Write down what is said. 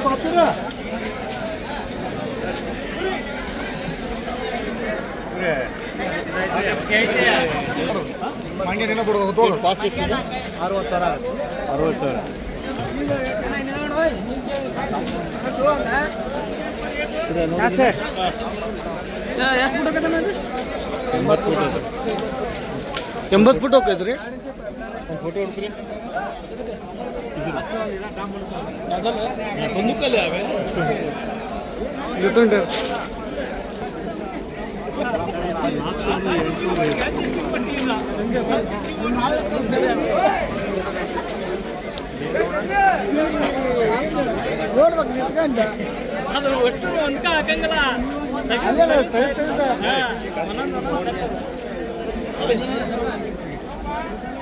ಮಂಗೇನಿನ ಕೊಡೋದು ತೋಳು ಅರವತ್ತು ಸಾವಿರ ಅರವತ್ತು ಎಂಬತ್ತು ಫುಟ್ ಹೋಗೈತ್ರಿ ಇರ್ತುಂಟು ನೋಡ್ಬೇಕು ನಿಂತ್ಕೊಂಡ ಅದು ಒಟ್ಟು ಅನ್ಕ ಹಾಕಂಗಿಲ್ಲ ಅಲ್ಲೇ ತೆಗ್ದು ತೆಗ್ದು.